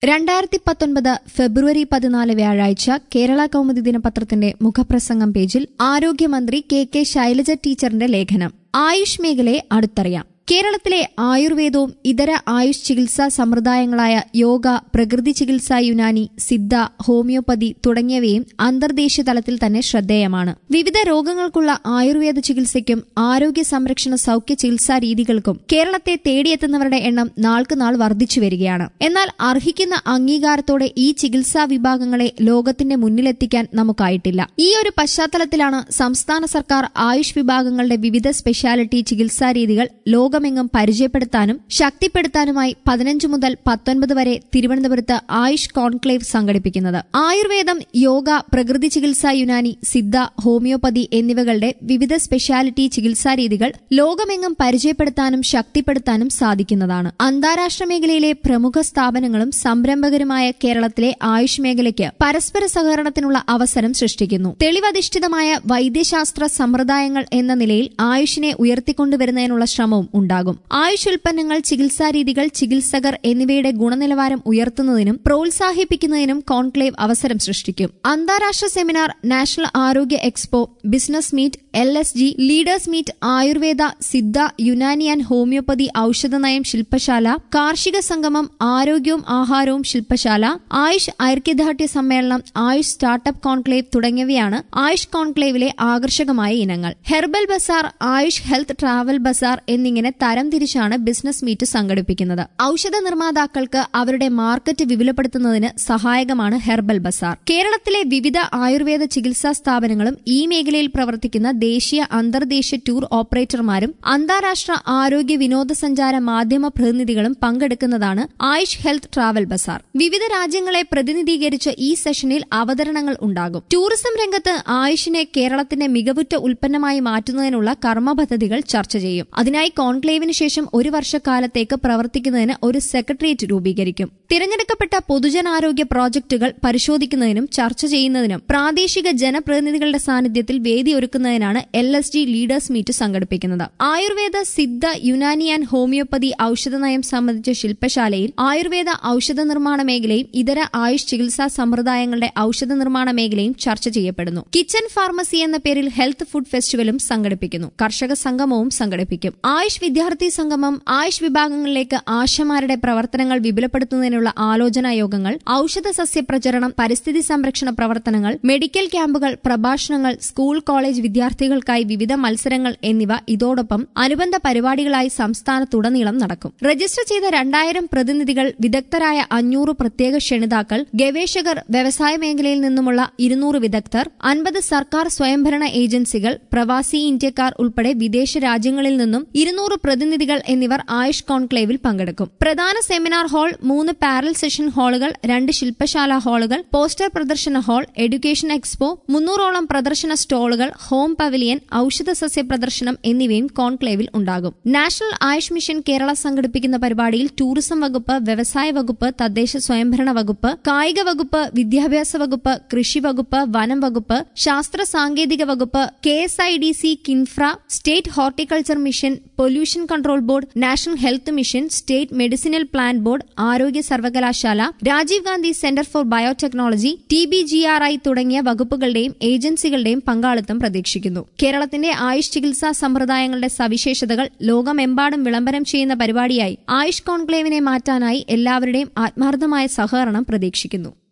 രണ്ടായിരത്തി പത്തൊൻപത് ഫെബ്രുവരി പതിനാല് വ്യാഴാഴ്ച കേരള കൗമുദി ദിനപത്രത്തിന്റെ മുഖപ്രസംഗം പേജിൽ ആരോഗ്യമന്ത്രി കെ കെ ശൈലജ ടീച്ചറിന്റെ ലേഖനം ആയുഷ് മേഖലയെ അടുത്തറിയാം കേരളത്തിലെ ആയുർവേദവും ഇതര ആയുഷ് ചികിത്സാ സമ്പ്രദായങ്ങളായ യോഗ പ്രകൃതി ചികിത്സ യുനാനി സിദ്ധ ഹോമിയോപ്പതി തുടങ്ങിയവയും അന്തർദേശീയ തലത്തിൽ തന്നെ ശ്രദ്ധേയമാണ് വിവിധ രോഗങ്ങൾക്കുള്ള ആയുർവേദ ചികിത്സയ്ക്കും ആരോഗ്യ സംരക്ഷണ സൌഖ്യ ചികിത്സാ രീതികൾക്കും കേരളത്തെ തേടിയെത്തുന്നവരുടെ എണ്ണം നാൾക്കുനാൾ വർദ്ധിച്ചു വരികയാണ് എന്നാൽ അർഹിക്കുന്ന അംഗീകാരത്തോടെ ഈ ചികിത്സാ വിഭാഗങ്ങളെ ലോകത്തിന്റെ മുന്നിലെത്തിക്കാൻ നമുക്കായിട്ടില്ല ഈ ഒരു പശ്ചാത്തലത്തിലാണ് സംസ്ഥാന സർക്കാർ ആയുഷ് വിഭാഗങ്ങളുടെ വിവിധ സ്പെഷ്യാലിറ്റി ചികിത്സാ രീതികൾ ലോകമെങ്ങും പരിചയപ്പെടുത്താനും ശക്തിപ്പെടുത്താനുമായി പതിനഞ്ച് മുതൽ പത്തൊൻപത് വരെ തിരുവനന്തപുരത്ത് ആയുഷ് കോൺക്ലേവ് സംഘടിപ്പിക്കുന്നത് ആയുർവേദം യോഗ പ്രകൃതി ചികിത്സ യുനാനി സിദ്ധ ഹോമിയോപ്പതി എന്നിവകളുടെ വിവിധ സ്പെഷ്യാലിറ്റി ചികിത്സാ രീതികൾ ലോകമെങ്ങും പരിചയപ്പെടുത്താനും ശക്തിപ്പെടുത്താനും സാധിക്കുന്നതാണ് അന്താരാഷ്ട്ര മേഖലയിലെ പ്രമുഖ സ്ഥാപനങ്ങളും സംരംഭകരുമായ കേരളത്തിലെ ആയുഷ് മേഖലയ്ക്ക് പരസ്പര സഹകരണത്തിനുള്ള അവസരം സൃഷ്ടിക്കുന്നു തെളിവധിഷ്ഠിതമായ വൈദ്യശാസ്ത്ര സമ്പ്രദായങ്ങൾ എന്ന നിലയിൽ ആയുഷിനെ ഉയർത്തിക്കൊണ്ടുവരുന്നതിനുള്ള ശ്രമവും ഉണ്ടാകും ആയുഷ് ഉൽപ്പന്നങ്ങൾ ചികിത്സാരീതികൾ ചികിത്സകർ എന്നിവയുടെ ഗുണനിലവാരം ഉയർത്തുന്നതിനും പ്രോത്സാഹിപ്പിക്കുന്നതിനും കോൺക്ലേവ് അവസരം സൃഷ്ടിക്കും അന്താരാഷ്ട്ര സെമിനാർ നാഷണൽ ആരോഗ്യ expo business meet L S G leaders meet Ayurveda Siddha Unani and homoeopathy ഔഷധനയം ശില്പശാല കാർഷിക സംഗമം ആരോഗ്യവും ആഹാരവും ശില്പശാല ആയുഷ് ഐക്യദാർഢ്യ സമ്മേളനം ആയുഷ് സ്റ്റാർട്ടപ്പ് കോൺക്ലേവ് തുടങ്ങിയവയാണ് ആയുഷ് കോൺക്ലേവിലെ ആകർഷകമായ ഇനങ്ങൾ herbal bazaar Ayush health travel bazaar എന്നിങ്ങനെ തരം തിരിച്ചാണ് ബിസിനസ് മീറ്റ് സംഘടിപ്പിക്കുന്നത് ഔഷധ നിർമ്മാതാക്കൾക്ക് അവരുടെ മാർക്കറ്റ് വിപുലപ്പെടുത്തുന്നതിന് സഹായകമാണ് ഹെർബൽ ബസാർ കേരളത്തിലെ വിവിധ ആയുർവേദ ചികിത്സാ സ്ഥാപനങ്ങളും ഈ മേഖലയിൽ പ്രവർത്തിക്കുന്ന ദേശീയ അന്തർദേശീയ ടൂർ ഓപ്പറേറ്റർമാരും അന്താരാഷ്ട്ര ആരോഗ്യ വിനോദസഞ്ചാര മാധ്യമ പ്രതിനിധികളും പങ്കെടുക്കുന്നതാണ് ആയുഷ് ഹെൽത്ത് ട്രാവൽ ബസാർ വിവിധ രാജ്യങ്ങളെ പ്രതിനിധീകരിച്ച് ഈ സെഷനിൽ അവതരണങ്ങൾ ഉണ്ടാകും ടൂറിസം രംഗത്ത് ആയുഷിനെ കേരളത്തിന്റെ മികവുറ്റ ഉൽപ്പന്നമായി മാറ്റുന്നതിനുള്ള കർമ്മ പദ്ധതികൾ ചർച്ച ചെയ്യും അതിനായി കോൺക്ലേവിന് ശേഷം ഒരു വർഷക്കാലത്തേക്ക് പ്രവർത്തിക്കുന്നതിന് ഒരു സെക്രട്ടേറിയറ്റ് രൂപീകരിക്കും തിരഞ്ഞെടുക്കപ്പെട്ട പൊതുജനാരോഗ്യ പ്രോജക്ടുകൾ പരിശോധിക്കുന്നതിനും ചർച്ച ചെയ്യുന്നതിനും പ്രാദേശിക ജനപ്രതിനിധികളുടെ സാന്നിധ്യത്തിൽ വേദിയൊരുക്കുന്നതിനാണ് L S G leaders meet സംഘടിപ്പിക്കുന്നത് ആയുർവേദ സിദ്ധ യുനാനി ആൻഡ് ഹോമിയോപ്പതി ഔഷധനയം സംബന്ധിച്ച ശില്പശാലയിൽ ആയുർവേദ ഔഷധ നിർമ്മാണ മേഖലയും ഇതര ആയുഷ് ചികിത്സാ സമ്പ്രദായങ്ങളുടെ ഔഷധ നിർമ്മാണ മേഖലയും ചർച്ച ചെയ്യപ്പെടുന്നു കിച്ചൺ ഫാർമസി എന്ന പേരിൽ ഹെൽത്ത് ഫുഡ് ഫെസ്റ്റിവലും സംഘടിപ്പിക്കുന്നു കർഷക സംഗമവും സംഘടിപ്പിക്കും ആയുഷ് വിദ്യാർത്ഥി സംഗമം ആയുഷ് വിഭാഗങ്ങളിലേക്ക് ആശമാരുടെ പ്രവർത്തനങ്ങൾ വിപുലപ്പെടുത്തുന്നതിനുള്ള ആലോചനാ യോഗങ്ങൾ ഔഷധ സസ്യ പ്രചരണം പരിസ്ഥിതി സംരക്ഷണ പ്രവർത്തനങ്ങൾ മെഡിക്കൽ ക്യാമ്പുകൾ പ്രഭാഷണങ്ങൾ സ്കൂൾ കോളേജ് വിദ്യാർത്ഥികൾക്കായി വിവിധ മത്സരങ്ങൾ എന്നിവ ഇതോടൊപ്പം അനുബന്ധ പരിപാടികളായി സംസ്ഥാനത്തുടനീളം നടക്കും രജിസ്റ്റർ ചെയ്ത രണ്ടായിരം പ്രതിനിധികൾ വിദഗ്ധരായ അഞ്ഞൂറ് പ്രത്യേക ക്ഷണിതാക്കൾ ഗവേഷകർ വ്യവസായ മേഖലയിൽ നിന്നുമുള്ള ഇരുന്നൂറ് വിദഗ്ധർ അൻപത് സർക്കാർ സ്വയംഭരണ ഏജൻസികൾ പ്രവാസി ഇന്ത്യക്കാർ ഉൾപ്പെടെ വിദേശ രാജ്യങ്ങളിൽ നിന്നും ഇരുന്നൂറ് പ്രതിനിധികൾ എന്നിവർ ആയുഷ് കോൺക്ലേവിൽ പങ്കെടുക്കും പ്രധാന സെമിനാർ ഹാൾ മൂന്ന് പാരൽ സെഷൻ ഹാളുകൾ രണ്ട് ശില്പശാല ഹാളുകൾ പോസ്റ്റർ പ്രദർശന ഹാൾ എഡ്യൂക്കേഷൻ എക്സ്പോ മുന്നൂറോളം പ്രദർശന സ്റ്റോളുകൾ ഹോം പവലിയൻ ഔഷധ സസ്യ പ്രദർശനം എന്നിവയും കോൺക്ലേവിൽ ഉണ്ടാകും നാഷണൽ ആയുഷ് മിഷൻ കേരള സംഘടിപ്പിക്കുന്ന പരിപാടിയിൽ ടൂറിസം വകുപ്പ് വ്യവസായ വകുപ്പ് തദ്ദേശ സ്വയംഭരണ വകുപ്പ് കായിക വകുപ്പ് വിദ്യാഭ്യാസ വകുപ്പ് കൃഷി വകുപ്പ് വനം വകുപ്പ് ശാസ്ത്ര സാങ്കേതിക വകുപ്പ് K S I D C KINFRA state horticulture mission pollution control board national health mission state medicinal plan board ആരോഗ്യ സർവകലാശാല Rajiv Gandhi centre for biotechnology T B G R I തുടങ്ങിയ വകുപ്പുകളുടെയും ഏജൻസികളുടെയും പങ്കാളിത്തം പ്രതീക്ഷിക്കുന്നു കേരളത്തിന്റെ ആയുഷ് ചികിത്സാ സമ്പ്രദായങ്ങളുടെ സവിശേഷതകൾ ലോകമെമ്പാടും വിളംബരം ചെയ്യുന്ന പരിപാടിയായി ആയുഷ് കോൺക്ലേവിനെ മാറ്റാനായി എല്ലാവരുടെയും ആത്മാർത്ഥമായ സഹകരണം പ്രതീക്ഷിക്കുന്നു